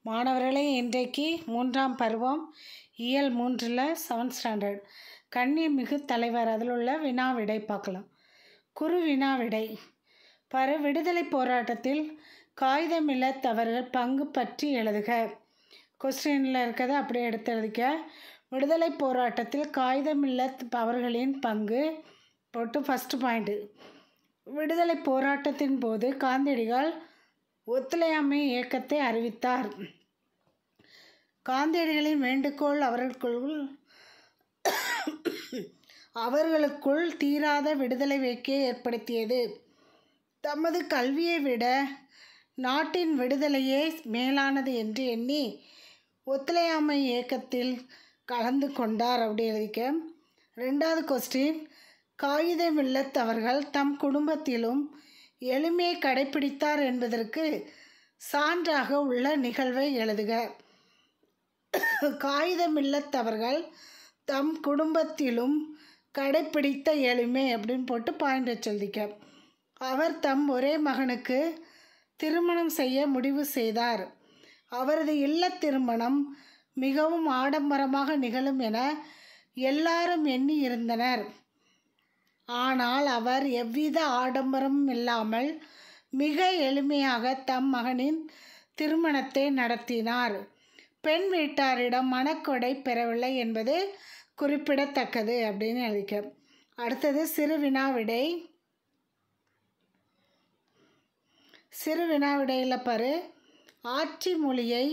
மாணவர்களே இன்றைக்கு மூன்றாம் பருவம் இயல் மூன்றில் செவன்த் ஸ்டாண்டர்ட் கண்ணியமிகு தலைவர் அதில் உள்ள வினா விடை பார்க்கலாம் குறு வினா விடை பரு விடுதலை போராட்டத்தில் காகிதமில்லத்தவர்கள் பங்கு பற்றி எழுதுக கொஸ்டினில் இருக்கிறத அப்படியே எடுத்து எழுதிக்க விடுதலை போராட்டத்தில் காகிதமில்ல அவர்களின் பங்கு போட்டு ஃபஸ்ட்டு பாயிண்ட்டு விடுதலை போராட்டத்தின் போது காந்தியடிகள் ஒத்துழையாமை இயக்கத்தை அறிவித்தார் காந்தியடிகளின் வேண்டுகோள் அவர்களுக்குள் அவர்களுக்குள் தீராத விடுதலை வேட்கையை ஏற்படுத்தியது தமது கல்வியை விட நாட்டின் விடுதலையே மேலானது என்று எண்ணி ஒத்துழையாமை இயக்கத்தில் கலந்து கொண்டார் அப்படி எழுதிக்க ரெண்டாவது கொஸ்டின் காகிதம் இல்லத்தவர்கள் தம் குடும்பத்திலும் எளிமையை கடைப்பிடித்தார் என்பதற்கு சான்றாக உள்ள நிகழ்வை எழுதுக காகிதம் இல்லத்தவர்கள் தம் குடும்பத்திலும் கடைப்பிடித்த எளிமை அப்படின்னு போட்டு பாயிண்ட் வச்சு எழுதிக்க அவர் தம் ஒரே மகனுக்கு திருமணம் செய்ய முடிவு செய்தார் அவரது இல்ல திருமணம் மிகவும் ஆடம்பரமாக நிகழும் என எல்லாரும் எண்ணி இருந்தனர் ஆனால் அவர் எவ்வித ஆடம்பரமும் இல்லாமல் மிக எளிமையாக தம் மகனின் திருமணத்தை நடத்தினார் பெண் வீட்டாரிடம் மணக்கொடை பெறவில்லை என்பது குறிப்பிடத்தக்கது அப்படின்னு எழுதிக்க அடுத்தது சிறு வினாவிடை சிறு வினாவிடையில் பாரு ஆட்சி மொழியை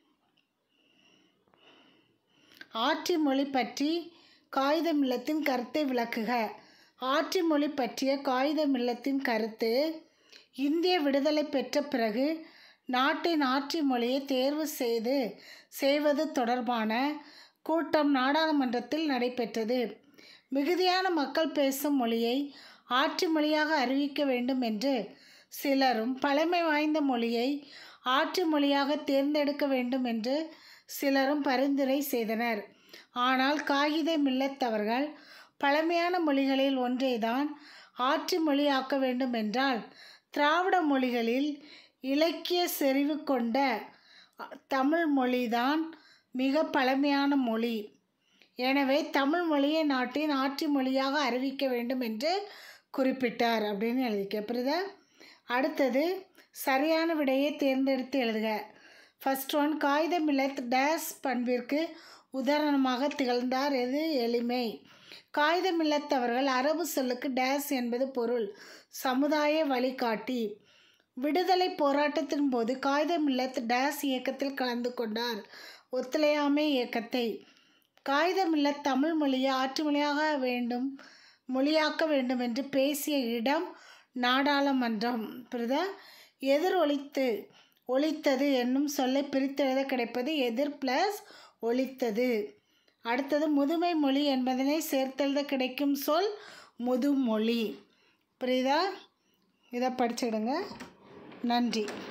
ஆட்சி மொழி பற்றி காகிதமில்லத்தின் கருத்தை விளக்குக ஆட்சி மொழி பற்றிய காகிதமில்லத்தின் கருத்து இந்திய விடுதலை பெற்ற பிறகு நாட்டின் ஆட்சி மொழியை தேர்வு செய்து செய்வது தொடர்பான கூட்டம் நாடாளுமன்றத்தில் நடைபெற்றது மிகுதியான மக்கள் பேசும் மொழியை ஆட்சி மொழியாக அறிவிக்க வேண்டும் என்று சிலரும் பழமை வாய்ந்த மொழியை ஆட்சி மொழியாக தேர்ந்தெடுக்க வேண்டும் என்று சிலரும் பரிந்துரை செய்தனர் ஆனால் காகித மில்லத்தவர்கள் பழமையான மொழிகளில் ஒன்றைதான் ஆட்சி மொழியாக்க வேண்டும் என்றால் திராவிட மொழிகளில் இலக்கிய செறிவு கொண்ட தமிழ் மொழிதான் மிக பழமையான மொழி எனவே தமிழ் மொழியை நாட்டின் ஆட்சி மொழியாக அறிவிக்க வேண்டும் என்று குறிப்பிட்டார் அப்படின்னு எழுதிக்க புரியுதா அடுத்தது சரியான விடையை தேர்ந்தெடுத்து எழுதுக ஃபஸ்ட் ஒன் காகிதமில்லத் டேஸ் பண்பிற்கு உதாரணமாக திகழ்ந்தார் எது எளிமை காகிதமில்லத்தவர்கள் அரபு சொல்லுக்கு டேஸ் என்பது பொருள் சமுதாய வழிகாட்டி விடுதலை போராட்டத்தின் போது காகிதமில்லத் டேஸ் இயக்கத்தில் கலந்து கொண்டார் ஒத்துழையாமை இயக்கத்தை காகிதமில்லத் தமிழ் மொழியை ஆட்சி மொழியாக வேண்டும் மொழியாக்க வேண்டும் என்று பேசிய இடம் நாடாளுமன்றம் புரியுதா எதிர் ஒழித்து ஒழித்தது என்னும் சொல்லை பிரித்தெழுத கிடைப்பது எதிர் ப்ளஸ் ஒழித்தது அடுத்தது முதுமை மொழி என்பதனை சேர்த்தெழுத கிடைக்கும் சொல் முதுமொழி புரியுதா இதை படிச்சுடுங்க நன்றி